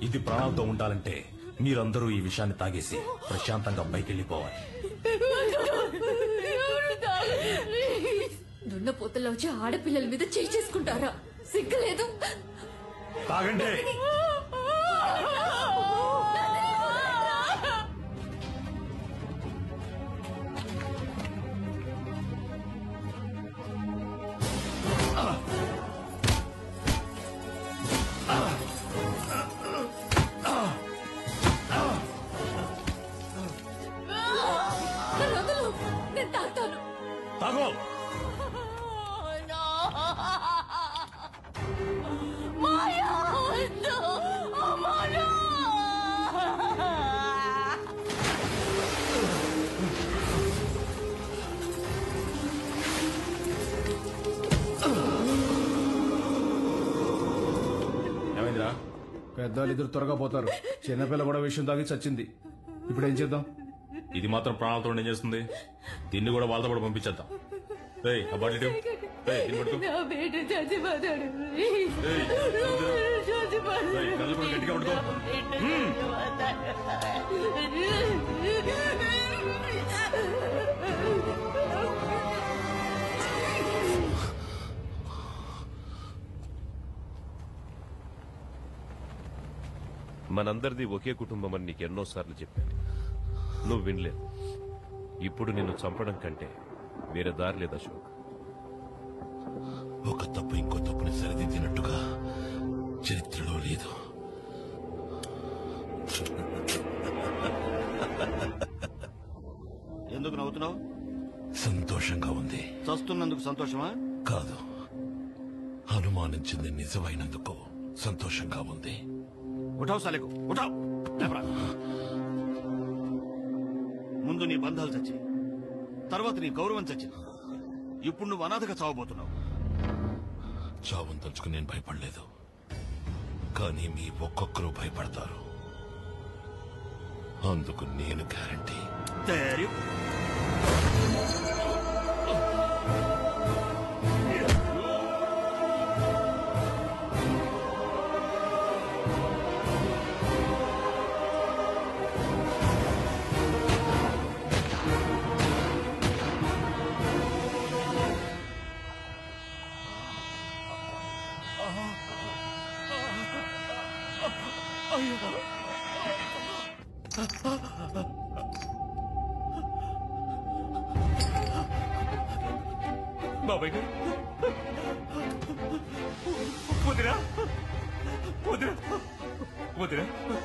ఇది ప్రాణాలతో ఉండాలంటే మీరందరూ ఈ విషయాన్ని తాగేసి ప్రశాంతంగా పైకెళ్ళిపోవాలి దున్నపోతల్లో వచ్చి ఆడపిల్లల మీద చేయి చేసుకుంటారా సిగ్గులేదు తాగండి నన్ను వదలు. నేను తాగుతాను తాగో మాయా వద్దు. అమ్మను. ఏమైందిరా పెద్దవాళ్ళు ఇద్దరు త్వరగా పోతారు చిన్నపిల్ల కూడా విషయం తాగి చచ్చింది ఇప్పుడు ఏం చేద్దాం ఇది మాత్రం ప్రాణాలతో ఏం చేస్తుంది దీన్ని కూడా వాళ్ళతో కూడా పంపించేద్దాం ఏయ్, ఆ బాటిల్ ఇటు. ఏయ్, దీన్ని పట్టుకో. నా బిడ్డ చచ్చిపోతాడు ఏయ్, ఏయ్, కళ్ళు కూడా గట్టిగా పట్టుకో. మనందరిది ఒకే కుటుంబం అని నీకు ఎన్నోసార్లు చెప్పాను నువ్వు వినలేదు ఇప్పుడు నిన్ను చంపడం కంటే వేరే దారి లేదు అశోక్ ఒక తప్పు ఇంకో తప్పుని సరిదిద్దినట్టుగా చరిత్రలో లేదు ఎందుకు నవ్వుతున్నావు సంతోషంగా ఉంది చస్తున్నందుకు సంతోషమా కాదు అనుమానించింది నిజమైనందుకు సంతోషంగా ఉంది ఉఠావు సాలేకు ఉఠావు లేపరా. ముందు నీ బంధాలు చచ్చి తర్వాత నీ గౌరవం చచ్చింది ఇప్పుడు నువ్వు అనాథగా చావబోతున్నావు చావును తలుచుకుని నేను భయపడలేదు కానీ మీ ఒక్కొక్కరు భయపడతారు అందుకు నేను గ్యారంటీ తయారీ బాబాయ్ గారు వదిరా వదిరా వదిరా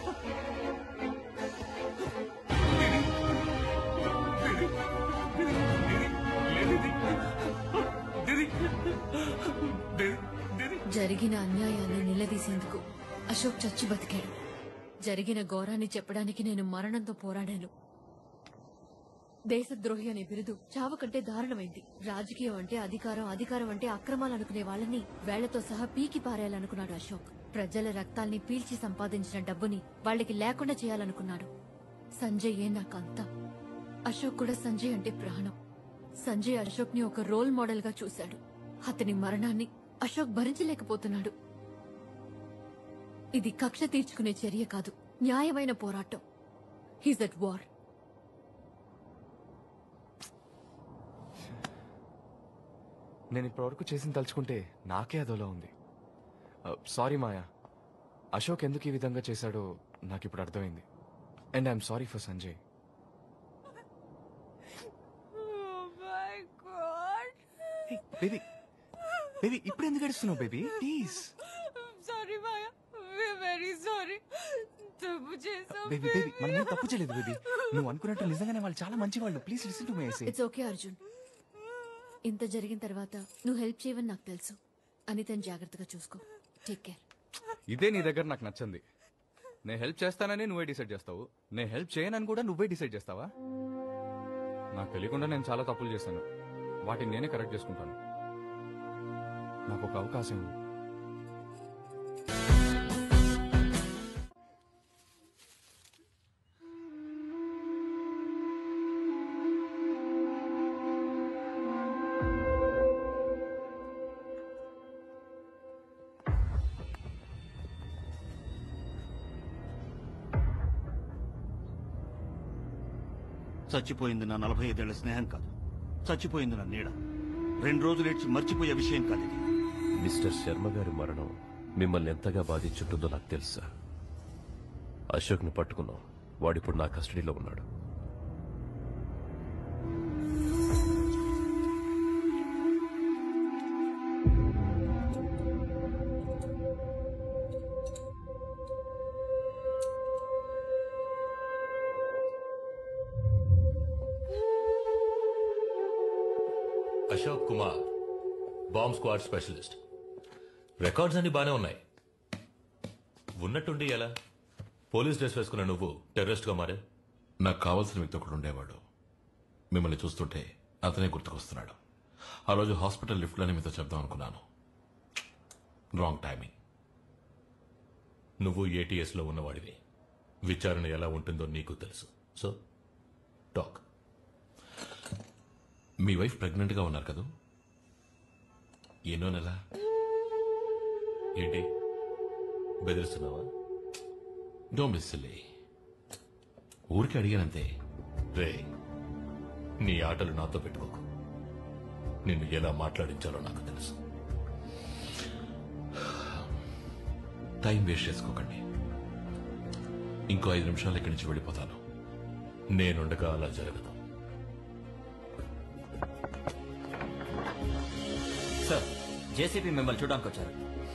జరిగిన అన్యాయాన్ని నిలదీసేందుకు అశోక్ చచ్చి బతికాడు జరిగిన ఘోరాన్ని చెప్పడానికి నేను మరణంతో పోరాడాను దేశద్రోహి అనే బిరుదు చావు కంటే దారుణమైంది రాజకీయం అంటే అధికారం అధికారం అంటే అక్రమాలు అనుకునే వాళ్ళని వేళ్లతో సహా పీకి పారేయాలనుకున్నాడు అశోక్ ప్రజల రక్తాల్ని పీల్చి సంపాదించిన డబ్బుని వాళ్ళకి లేకుండా చేయాలనుకున్నాడు సంజయ్ ఏ నాకు అంతా అశోక్ కూడా సంజయ్ అంటే ప్రాణం సంజయ్ అశోక్ ని ఒక రోల్ మోడల్ గా చూశాడు అతని మరణాన్ని అశోక్ భరించలేకపోతున్నాడు ఇది కక్ష తీర్చుకునే చర్య కాదు న్యాయమైన పోరాటం హీజ్ అట్ వార్ నేను ఇప్పటివరకు చేసింది తలుచుకుంటే నాకే అదోలా ఉంది సారీ మాయా అశోక్ ఎందుకు ఈ విధంగా చేశాడో నాకు ఇప్పుడు అర్థమైంది and I'm sorry for Sanjay baby baby ఇప్పుడు ఎందుకు గడుస్తున్నావు baby please sorry Maya very sorry తప్పు చేసాం బేబీ బేబీ మనం ఏం తప్పు చేయలేదు బేబీ నువ్వు అనుకున్నట్టు నిజంగానే వాళ్ళు చాలా మంచి వాళ్ళు please listen to my I say it's okay Arjun ఇంత జరిగిన తర్వాత నువ్వు హెల్ప్ చేయవని నాకు తెలుసు అనితని జాగ్రత్తగా చూసుకో టేక్ కేర్ ఇదే నీ దగ్గర నాకు నచ్చింది నేను హెల్ప్ చేస్తానని నువ్వే డిసైడ్ చేస్తావు నేను హెల్ప్ చేయనని కూడా నువ్వే డిసైడ్ చేస్తావా నాకు తెలియకుండా నేను చాలా తప్పులు చేశాను వాటిని నేనే కరెక్ట్ చేసుకుంటాను నాకు ఒక అవకాశం ఇవ్వు. చచ్చిపోయింది నా నలభై ఐదేళ్ల స్నేహం కాదు చచ్చిపోయింది నా నీడ రెండు రోజులు ఏడ్చి మర్చిపోయే విషయం కాదు ఇది మిస్టర్ శర్మ గారి మరణం మిమ్మల్ని ఎంతగా బాధించుంటుందో నాకు తెలుసా అశోక్ని పట్టుకున్నాం వాడిప్పుడు నా కస్టడీలో ఉన్నాడు Ashok Kumar bomb squad specialist records అన్ని బానే ఉన్నాయి ఉన్నట్టుండి ఎలా పోలీస్ డ్రెస్ వేసుకున్న నువ్వు టెర్రరిస్ట్ గా మారే నాకు కావాల్సిన వ్యక్తి ఒకడు ఉండేవాడు మిమ్మల్ని చూస్తుంటే అతనే గుర్తుకొస్తున్నాడు ఆ రోజు హాస్పిటల్ లిఫ్ట్లోనే మీతో చెప్దాం అనుకున్నాను రాంగ్ టైమింగ్ నువ్వు ఏటీఎస్ లో ఉన్నవాడివి విచారణ ఎలా ఉంటుందో నీకు తెలుసు సో టాక్ మీ వైఫ్ ప్రెగ్నెంట్గా ఉన్నారు కదా ఎన్నో నెల ఏంటి బెదిరిస్తున్నావా డో మిస్ సిల్లీ ఊరికి అడిగానంతే రే నీ ఆటలు నాతో పెట్టుకోకు నిన్ను ఎలా మాట్లాడించాలో నాకు తెలుసు టైం వేస్ట్ చేసుకోకండి ఇంకో ఐదు నిమిషాలు ఇక్కడి నుంచి వెళ్ళిపోతాను నేనుండగా అలా జరగదు సార్ జేసీపీ మిమ్మల్ని చూడడానికి వచ్చారు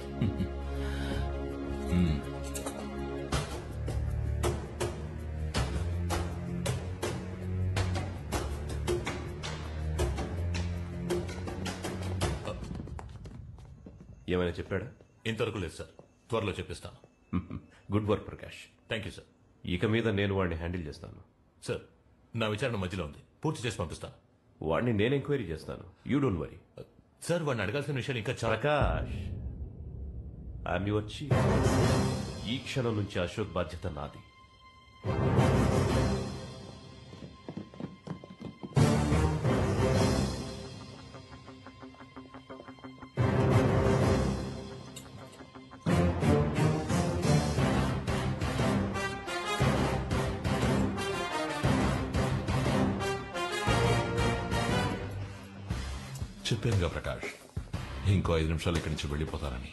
ఏమైనా చెప్పాడా ఇంతవరకు లేదు సార్ త్వరలో చెప్పిస్తాను good work Prakash thank you sir ఇక మీద నేను వాడిని హ్యాండిల్ చేస్తాను సార్ నా విచారణ మధ్యలో ఉంది పూర్తి చేసి పంపిస్తాను వాడిని నేను ఎంక్వైరీ చేస్తాను యూ డోంట్ వరీ సార్ వాడిని అడగాల్సిన విషయాలు ఇంకా చాలా ప్రకాష్ ఐఎమ్ యువర్ చీఫ్ ఈ క్షణం నుంచి అశోక్ బాధ్యత నాది చెప్పానుగా ప్రకాష్ ఇంకో ఐదు నిమిషాలు ఇక్కడి నుంచి వెళ్ళిపోతానని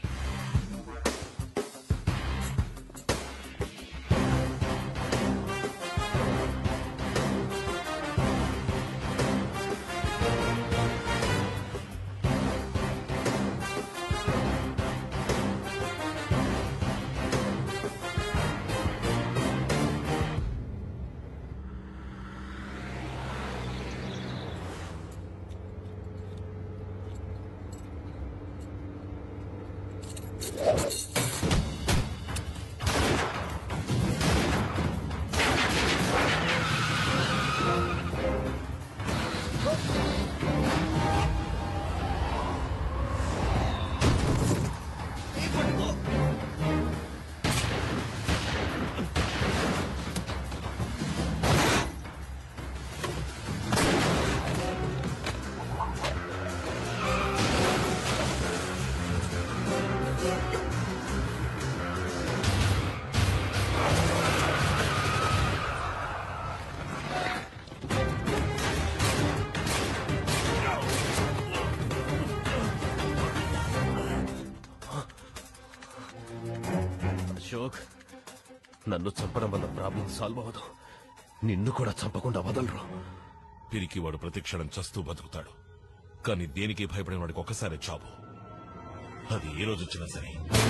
అశోక్ నన్ను చంపడం వల్ల ప్రాబ్లం సాల్వ్ అవ్వదు నిన్ను కూడా చంపకుండా వదలరు పిరికి వాడు ప్రతిక్షణం చస్తూ బతుకుతాడు కానీ దేనికి భయపడిన వాడికి ఒక్కసారి చావు అది ఏ రోజు వచ్చినా సరే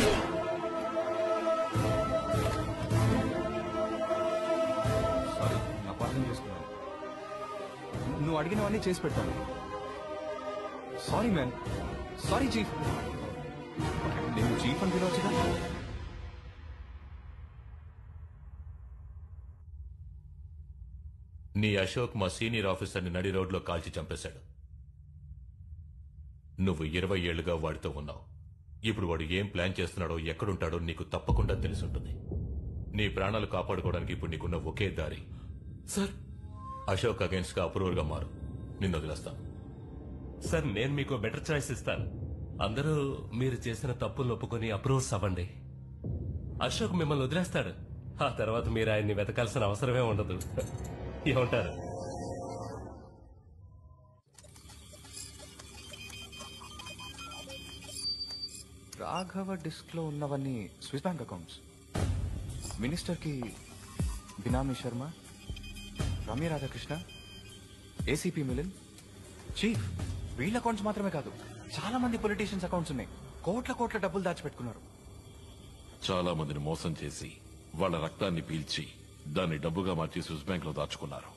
సారీ అపార్థం చేసుకున్నాను నువ్వు అడిగినవన్నీ చేసి పెడతాను సారీ మ్యాన్ సారీ చీఫ్ నేను చీఫ్ అని పిలవచ్చుగా నీ అశోక్ మా సీనియర్ ఆఫీసర్ని నడి రోడ్లో కాల్చి చంపేశాడు నువ్వు ఇరవై ఏళ్లుగా వాడితో ఉన్నావు ఇప్పుడు వాడు ఏం ప్లాన్ చేస్తున్నాడో ఎక్కడుంటాడో నీకు తప్పకుండా తెలుసుంటుంది నీ ప్రాణాలు కాపాడుకోవడానికి ఇప్పుడు నీకున్న ఒకే దారి సార్ అశోక్ అగేన్స్ట్ గా అప్రూవర్ గా మారు నిన్ను వదిలేస్తాను సార్ నేను మీకు బెటర్ చాయిస్ ఇస్తాను అందరూ మీరు చేసిన తప్పులు ఒప్పుకొని అప్రూవ్స్ అవ్వండి అశోక్ మిమ్మల్ని వదిలేస్తాడు ఆ తర్వాత మీరు ఆయన్ని వెతకాల్సిన అవసరమే ఉండదు ఏమంటారు రాఘవ డిస్క్ లో ఉన్నవన్నీ స్విస్ బ్యాంక్ అకౌంట్స్ మినిస్టర్ కి బినామీ శర్మ రమ్య రాధాకృష్ణ ఏసీపీ మిలిన్ చీఫ్ వీళ్ళ అకౌంట్స్ మాత్రమే కాదు చాలా మంది పొలిటీషియన్స్ అకౌంట్స్ ఉన్నాయి కోట్ల కోట్ల డబ్బులు దాచిపెట్టుకున్నారు చాలా మందిని మోసం చేసి వాళ్ళ రక్తాన్ని పీల్చి దాన్ని డబ్బుగా మార్చి స్విస్ బ్యాంక్ లో దాచుకున్నారు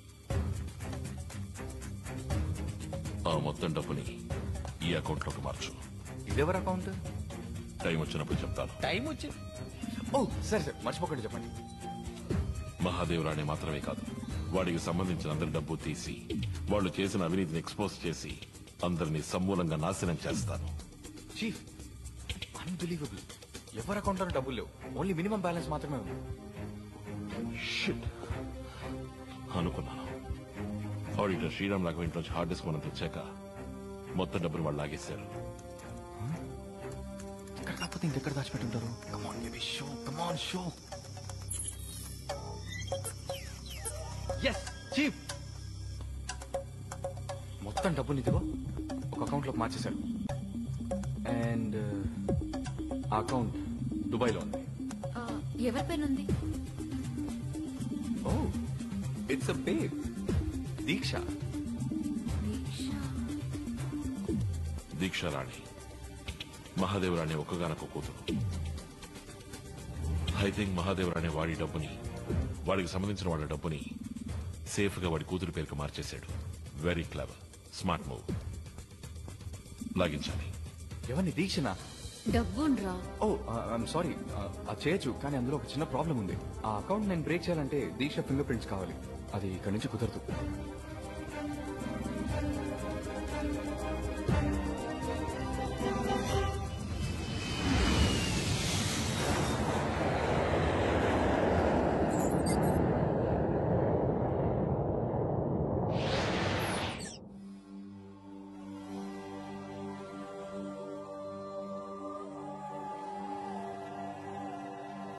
ఆ మొత్తం డబ్బుని ఈ అకౌంట్ లోకి మార్చు ఇదెవరి అకౌంట్ టైం వచ్చినప్పుడు చెప్తాను టైం వచ్చి ఓ సరే సరే మర్చిపోకండి చెప్పండి మహాదేవరాణి మాత్రమే కాదు వాడికి సంబంధించిన అందరి డబ్బు తీసి వాళ్ళు చేసిన అవినీతిని ఎక్స్పోజ్ చేసి అందరినీ సమూలంగా నాశనం చేస్తాను చీఫ్ అన్బిలీవబుల్ ఎవరి అకౌంట్ లో డబ్బులు లేవు ఓన్లీ మినిమం బ్యాలెన్స్ మాత్రమే ఉంది Shit. అనుకున్నాను ఆడిటర్ శ్రీరామ్ రాఘవ ఇంట్లోంచి హార్డ్ డిస్క్ మనం తెచ్చాక మొత్తం డబ్బులు వాళ్ళు లాగేశారు ఇక్కడ కాకపోతే ఇంకెక్కడ దాచిపెట్టుంటారు come on baby show come on show yes chief మొత్తం డబ్బుని ఇదిగో ఒక అకౌంట్ లోకి మార్చేశాడు అండ్ ఆ అకౌంట్ దుబాయ్ లో ఉంది ఆ, ఎవరి పేరుంది ఓ ఇట్స్ అ బేబ్ దీక్ష దీక్షారాణి మహాదేవరాణి ఒక్కగానొక్క కూతురు ఐ థింక్ మహాదేవరాణి వాడి డబ్బుని వాడికి సంబంధించిన వాళ్ళ డబ్బుని సేఫ్ గా వాడి కూతురు పేరుకు మార్చేశాడు వెరీ క్లవర్ స్మార్ట్ మూవ్ లాగించాలి ఎవరిని దీక్షనా డబ్బుండ్రా ఓ ఐఎమ్ సారీ అది చేయొచ్చు కానీ అందులో ఒక చిన్న ప్రాబ్లం ఉంది ఆ అకౌంట్ నేను బ్రేక్ చేయాలంటే దీక్ష ఫింగర్ ప్రింట్స్ కావాలి అది ఇక్కడి నుంచి కుదరదు